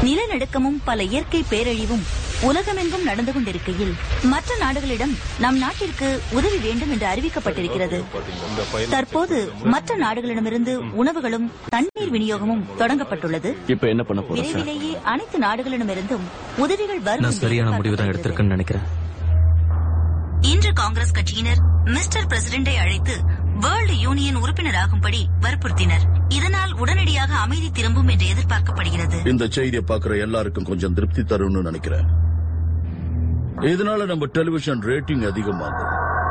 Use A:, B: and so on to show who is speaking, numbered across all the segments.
A: நிலநடுக்கமும் பல இயற்கை பேரழிவும் உலகமெங்கும் நடந்து கொண்டிருக்கையில் மற்ற நாடுகளிடம் நம் நாட்டிற்கு உதவி வேண்டும் என்று அறிவிக்கப்பட்டிருக்கிறது தற்போது மற்ற நாடுகளிடமிருந்து உணவுகளும் தண்ணீர் விநியோகமும் தொடங்கப்பட்டுள்ளது
B: இப்ப என்ன பண்ண போறோம் சார்
A: விரைவிலேயே அனைத்து நாடுகளிடமிருந்தும் உதவிகள் வரும்
C: நான்
A: என்று
C: சரியான முடிவு தான்
A: எதிர்பார்க்கப்படுகிறது.
C: எடுத்திருக்கேன்னு நினைக்கிறேன்
A: இன்று காங்கிரஸ் கட்சியினர் மிஸ்டர் பிரசிடென்டை அழைத்து வேர்ல்டு யூனியன் உறுப்பினராகும்படி வற்புறுத்தினர் இதனால் உடனடியாக அமைதி திரும்பும் என்று எதிர்பார்க்கப்படுகிறது
D: இந்த செய்தியை பார்க்கிற எல்லாருக்கும் கொஞ்சம் திருப்தி தரும்னு நினைக்கிறேன் இதனால நம்ம டெலிவிஷன் ரேட்டிங் அதிகமாகும்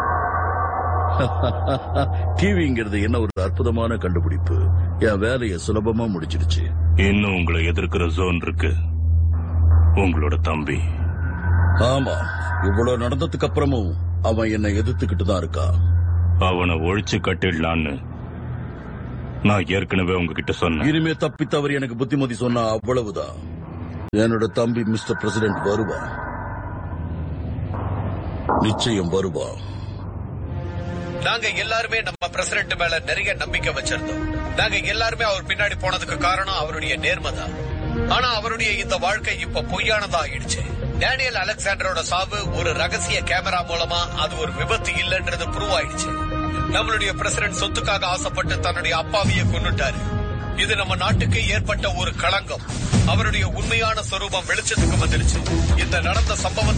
D: டிவிங்கிறது என்ன ஒரு அற்புதமான கண்டுபிடிப்பு என் வேலையை சுலபமா முடிச்சிடுச்சு
E: இன்னும் உங்களை எதிர்க்கிற ஜோன் இருக்கு உங்களோட தம்பி
D: ஆமா இவ்வளவு நடந்ததுக்கு அப்புறமும் அவன் என்னை எதிர்த்துக்கிட்டு தான் இருக்கான்
E: அவனை ஒழிச்சு கட்டிடலான்னு நான் ஏற்கனவே உங்ககிட்ட சொன்னேன்
D: இனிமே தப்பி தவறி எனக்கு புத்திமதி சொன்னா அவ்வளவுதான் என்னோட தம்பி மிஸ்டர் பிரசிடென்ட் வருவான் நிச்சயம் வருவான்
F: நாங்க எல்லாருமே நம்ம பிரசிடென்ட் மேல நிறைய நம்பிக்கை வச்சிருந்தோம் நாங்க எல்லாருமே அவர் பின்னாடி போனதுக்கு காரணம் அவருடைய நேர்மை தான் ஆனா அவருடைய இந்த வாழ்க்கை இப்ப பொய்யானதா ஆயிடுச்சு டேனியல் அலெக்சாண்டரோட சாவு ஒரு ரகசிய கேமரா மூலமா அது ஒரு விபத்து இல்லைன்றது ப்ரூவ் ஆயிடுச்சு நம்மளுடைய பிரசிடென்ட் சொத்துக்காக ஆசைப்பட்டு தன்னுடைய அப்பாவிய கொன்னுட்டாரு இது நம்ம நாட்டுக்கு ஏற்பட்ட ஒரு களங்கம் அவருடைய உண்மையான சொரூபம் வெளிச்சத்துக்கு வந்துருச்சு இந்த நடந்த சம்பவத்தை